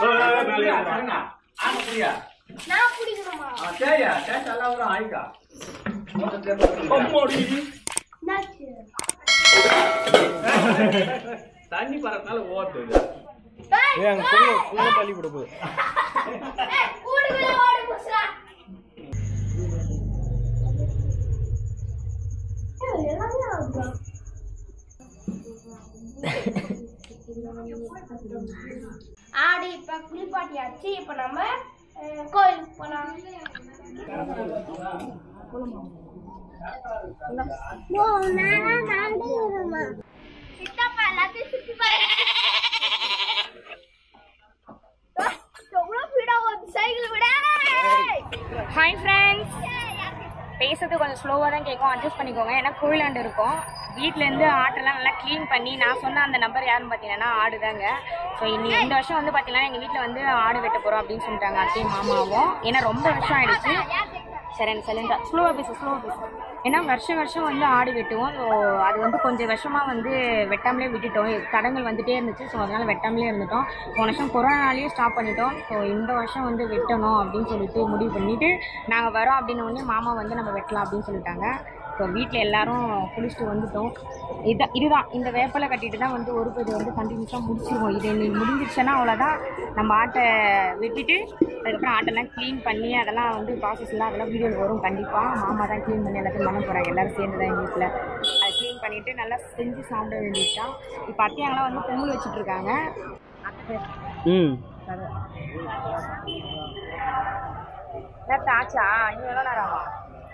சரிங்க, சரிங்க. ஆமா, சரியா? நான் பிடிக்கணுமா ஆ, சரியா? சரி, எல்லாம் வரும், ஆயிக்கா. மொத்தத்துல போட்டுருங்க. என்னாச்சு? தண்ணி பறக்கனால ஓடுது ஏய், ஏய் அங்க குள்ள குள்ள தள்ளி விட போகுது ஏய், கூடுக்குள்ள ஓடி போச்சுடா. ஏய், எல்லாமே ஆகுதா? ஆடி இப்ப குளிப்பாட்டியாச்சு இப்ப நம்ம அஹ், கோயிலுக்கு போலாம் சித்தப்பா எல்லாத்தையும் சுத்தி பாரு எவ்வளவு ஸ்பீடா ஒரு சைக்கிள் விட ஹாய் ஃப்ரெண்ட்ஸ் பேசுறது கொஞ்சம் ஸ்லோவாக தான் கேட்கும் அட்ஜஸ்ட் பண்ணிக்கோங்க ஏன்னா கோயிலாண்டு இருக்கும் வீட்டிலேருந்து ஆட்டெல்லாம் நல்லா க்ளீன் பண்ணி நான் சொன்ன அந்த நம்பர் யாருன்னு பார்த்தீங்கன்னா ஆடு தாங்க ஸோ இன்னி இந்த வருஷம் வந்து பார்த்தீங்கன்னா எங்கள் வீட்டில் வந்து ஆடு வெட்ட போகிறோம் அப்படின்னு சொல்லிட்டாங்க அத்தையும் மாமாவும் ஏன்னா ரொம்ப வருஷம் ஆயிடுச்சு சரி சைலண்டா ஸ்லோவாக பேசு ஸ்லோவாக பேசு ஏன்னா வருஷம் வருஷம் வந்து ஆடு வெட்டுவோம் ஸோ அது வந்து கொஞ்சம் வருஷமாக வந்து வெட்டாமலே விட்டுட்டோம் தடங்கள் வந்துட்டே இருந்துச்சு ஸோ அதனால் வெட்டாமலே இருந்துட்டோம் போன வருஷம் கொரோனாலேயே ஸ்டாப் பண்ணிட்டோம் ஸோ இந்த வருஷம் வந்து வெட்டணும் அப்படின்னு சொல்லிட்டு முடிவு பண்ணிட்டு நாங்கள் வரோம் அப்படின்னு உடனே மாமா வந்து நம்ம வெட்டலாம் அப்படின்னு சொல்லிட்டாங்க ஸோ வீட்டில் எல்லாரும் குளிச்சுட்டு வந்துட்டோம் இதான் இதுதான் இந்த வேப்பலை கட்டிட்டு தான் வந்து ஒரு பேர் வந்து கண்டினியூஸாக முடிச்சிருவோம் இது இன்னைக்கு முடிஞ்சிருச்சுன்னா அவ்வளோதான் நம்ம ஆட்டை வெட்டிட்டு அதுக்கப்புறம் ஆட்டெல்லாம் க்ளீன் பண்ணி அதெல்லாம் வந்து ப்ராசஸ்லாம் அதெல்லாம் வீடியோவில் வரும் கண்டிப்பாக மாமா தான் க்ளீன் பண்ணி எல்லாத்தையும் பண்ண போகிறாங்க எல்லோரும் சேர்ந்து தான் எங்கள் வீட்டில் அதை க்ளீன் பண்ணிவிட்டு நல்லா செஞ்சு சாப்பிட வேண்டியதுதான் இப்போ அத்தையாங்களாம் வந்து பொங்கல் வச்சுட்டு இருக்காங்க அத்தை ம் நேரத்தை ஆச்சா இன்னும் எவ்வளோ நேரம் ஆகும்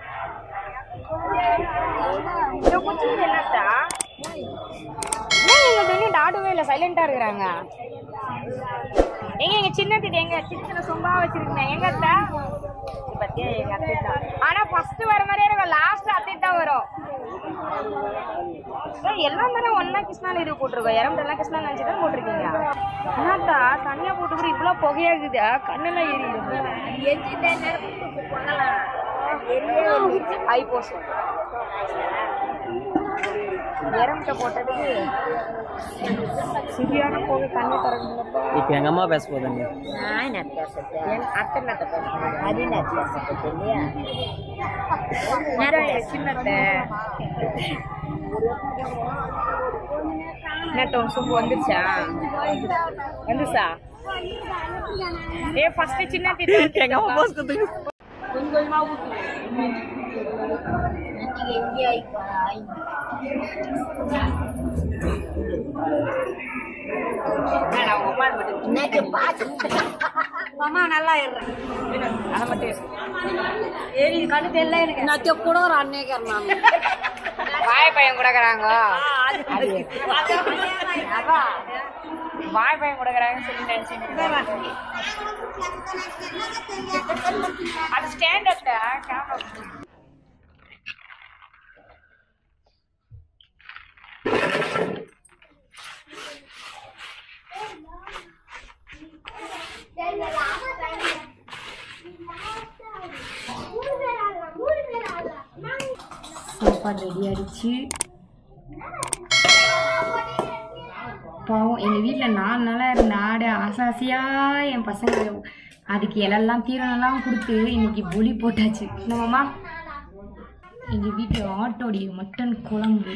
இந்த குச்சி என்னத்தா ஏன் எங்க வெளியே ஆடவே இல்லை சைலண்டா இருக்கிறாங்க எங்க எங்க சின்ன திட்டு எங்க சின்ன சின்ன சொம்பா வச்சிருக்கேன் எங்க அத்தை இது பத்தியா எங்க அத்தை தான் ஆனா ஃபர்ஸ்ட் வர மாதிரியே இருக்கும் லாஸ்ட் அத்தை தான் வரும் ஏய், எல்லாம் தானே ஒன்னா கிருஷ்ணால இது போட்டிருக்கோம் இறம்பெல்லாம் கிருஷ்ணா நினைச்சு தான் போட்டிருக்கீங்க என்னத்தா தனியா போட்டுக்கிற இவ்வளோ புகையாகுதா கண்ணெல்லாம் எரியுது ஐ போஸ் இறம்பிட்ட போட்டதுக்கு சரியான புகை கண்ணை திறந்து இப்போ எங்க அம்மா பேச போதாங்க என் அத்தை என்னத்த பேசுறேன் சின்னத்தை நட்டம் சூப்பு வந்துருச்சா வந்துச்சா ஏ ஃபர்ஸ்ட் சின்ன திட்டு எங்க அம்மா போஸ் கொடுத்துங்க கொஞ்சம் கொஞ்சமா ஊத்து என்னடா, உங்க அம்மா மட்டும் மாமா நல்லா இருறேன் அதை மட்டும் ஏறி கண்ணு தெரியல எனக்கு நான் கூட ஒரு அன்னைக்கிறேன் நான் வாய் பையன் கொடுக்குறாங்க அதான் வாய் பையன் கொடுக்குறாங்கன்னு சொல்லி நினைச்சேன் அது ஸ்டாண்ட் அப்டா கேமரா சாப்பாடு ரெடி ஆயிடுச்சு பாவம் எங்கள் வீட்டில் நாலு நாளாக இருந்த ஆடு ஆசாசியாக என் பசங்க அதுக்கு இலெல்லாம் தீரணெல்லாம் கொடுத்து இன்னைக்கு புலி போட்டாச்சு என்னமாம்மா எங்கள் வீட்டில் ஆட்டோடைய மட்டன் குழம்பு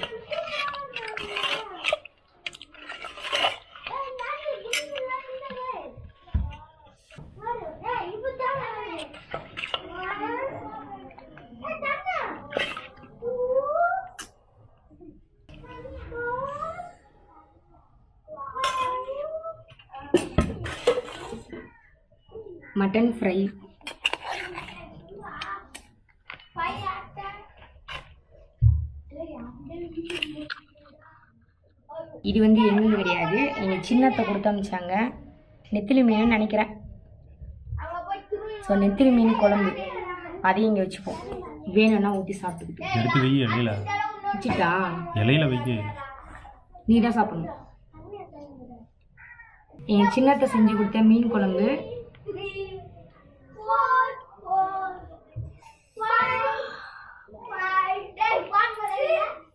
மட்டன் ஃப்ரை இது வந்து எங்களுக்கு கிடையாது எங்கள் சின்னத்தை கொடுத்து அமிச்சாங்க நெத்திலி மீன் நினைக்கிறேன் ஸோ நெத்திலி மீன் குழம்பு அதையும் இங்கே வச்சுப்போம் வேணும்னா ஊற்றி சாப்பிட்டுக்கிட்டு எடுத்து வை இலையில வச்சுட்டா இலையில வைக்க நீ தான் சாப்பிடணும் என் சின்னத்தை செஞ்சு கொடுத்த மீன் குழம்பு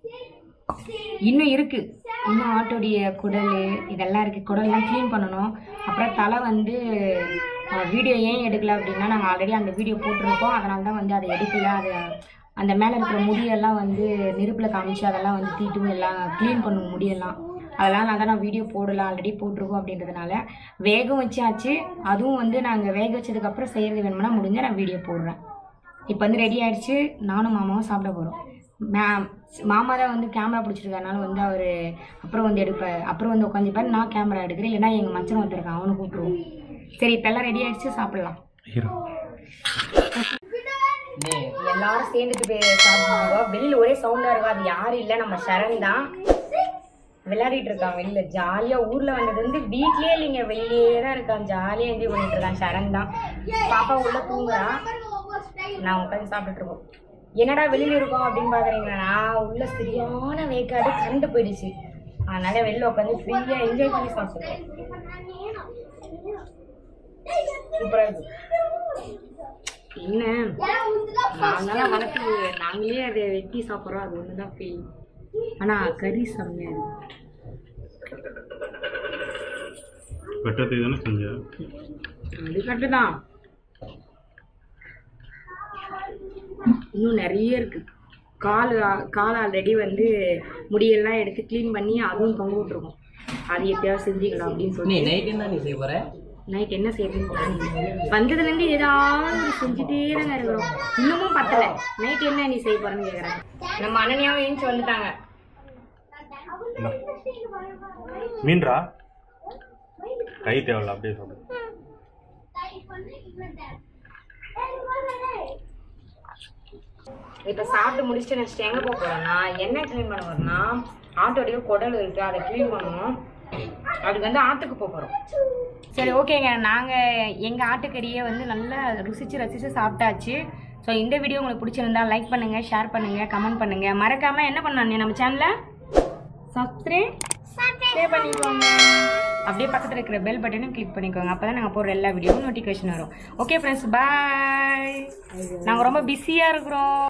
இன்னும் இருக்கு இன்னும் ஆட்டோடைய குடல் இதெல்லாம் இருக்கு குடல்லாம் க்ளீன் பண்ணணும் அப்புறம் தலை வந்து வீடியோ ஏன் எடுக்கல அப்படின்னா நாங்கள் ஆல்ரெடி அந்த வீடியோ போட்டிருக்கோம் அதனால தான் வந்து அதை எடுக்கல அது அந்த மேலே இருக்கிற முடியெல்லாம் வந்து நெருப்பில் காமிச்சு அதெல்லாம் வந்து தீட்டும் எல்லாம் க்ளீன் பண்ணும் முடியெல்லாம் அதெல்லாம் நான் தான் நான் வீடியோ போடல ஆல்ரெடி போட்டிருக்கோம் அப்படின்றதுனால வேகம் வச்சாச்சு அதுவும் வந்து நாங்கள் வேக வச்சதுக்கப்புறம் செய்கிறது வேணும்னா முடிஞ்சால் நான் வீடியோ போடுறேன் இப்போ வந்து ரெடி ஆயிடுச்சு நானும் மாமாவும் சாப்பிட போகிறோம் மே மாமா தான் வந்து கேமரா பிடிச்சிருக்கறனால வந்து அவர் அப்புறம் வந்து எடுப்பார் அப்புறம் வந்து உட்காந்துப்பார் நான் கேமரா எடுக்கிறேன் இல்லைன்னா எங்கள் மச்சன் வந்திருக்கான் அவனை கூப்பிடுவோம் சரி இப்போ எல்லாம் ரெடி ஆயிடுச்சு சாப்பிடலாம் எல்லாரும் சேர்ந்துட்டு போய் சாப்பிடுவாங்க வெளியில் ஒரே சவுண்டாக இருக்கும் அது யாரும் இல்லை நம்ம சரண் தான் விளையாடிட்டு இருக்கான் வெளியில ஜாலியா ஊர்ல வந்தது வந்து வீட்லயே இல்லைங்க வெளியே தான் இருக்கான் ஜாலியா என்ஜாய் பண்ணிட்டு இருக்கான் சரண் தான் பாப்பா உள்ள தூங்குறான் நான் உட்காந்து சாப்பிட்டுட்டு இருக்கோம் என்னடா வெளியில இருக்கோம் அப்படின்னு பாக்குறீங்களா நான் உள்ள சரியான வேக்காடு கரண்ட் போயிடுச்சு அதனால வெளில உட்காந்து ஃப்ரீயா என்ஜாய் பண்ணி சாப்பிட்டுருக்கேன் சூப்பரா இருக்கு என்ன நாங்களாம் வளர்த்து நாங்களே அதை வெட்டி சாப்பிட்றோம் அது ஒன்று தான் ஃபீல் ஆனால் கறி செம்மையாக இருக்கு வெட்டத்துக்கு தானே செஞ்ச அது கரெக்டு தான் இன்னும் நிறைய இருக்கு கால் கால் ஆல்ரெடி வந்து முடியெல்லாம் எடுத்து க்ளீன் பண்ணி அதுவும் தொங்க விட்டுருக்கோம் அது எப்பயாவது செஞ்சுக்கலாம் அப்படின்னு சொல்லி நைட் என்ன நீ செய்ய போற நைட் என்ன செய்யறதுன்னு வந்ததுலேருந்து ஏதாவது ஒரு செஞ்சுட்டே தாங்க இருக்கிறோம் இன்னமும் பத்தல நைட் என்ன நீ செய்ய போறேன்னு கேட்குறேன் நம்ம அனன்யாவும் ஏஞ்சி வந்துட்டாங்க மீன்ரா கை தேவையில்ல அப்படியே சொல்லு இப்போ சாப்பிட்டு முடிச்சுட்டு நெக்ஸ்ட் எங்கே போக போகிறோம்னா என்ன க்ளீன் பண்ண போகிறோம்னா ஆட்டோடைய குடல் இருக்குது அதை க்ளீன் பண்ணணும் அதுக்கு வந்து ஆற்றுக்கு போக போகிறோம் சரி ஓகேங்க நாங்கள் எங்கள் ஆட்டுக்கறியை வந்து நல்லா ருசித்து ரசித்து சாப்பிட்டாச்சு ஸோ இந்த வீடியோ உங்களுக்கு பிடிச்சிருந்தா லைக் பண்ணுங்கள் ஷேர் பண்ணுங்கள் கமெண்ட் பண்ணுங்கள் மறக்காமல் என்ன பண்ணணும் நம்ம சேனலை சப்ஸ்கிரைப் சப்ஸ்கிரைப் பண்ணிக்கோங்க அப்படியே பக்கத்தில் இருக்கிற பெல் பட்டனையும் கிளிக் பண்ணிக்கோங்க அப்போ தான் நாங்கள் போடுற எல்லா வீடியோவும் நோட்டிஃபிகேஷன் வரும் ஓகே ஃப்ரெண்ட்ஸ் பாய் நாங்கள் ரொம்ப பிஸியாக இருக்கிறோம்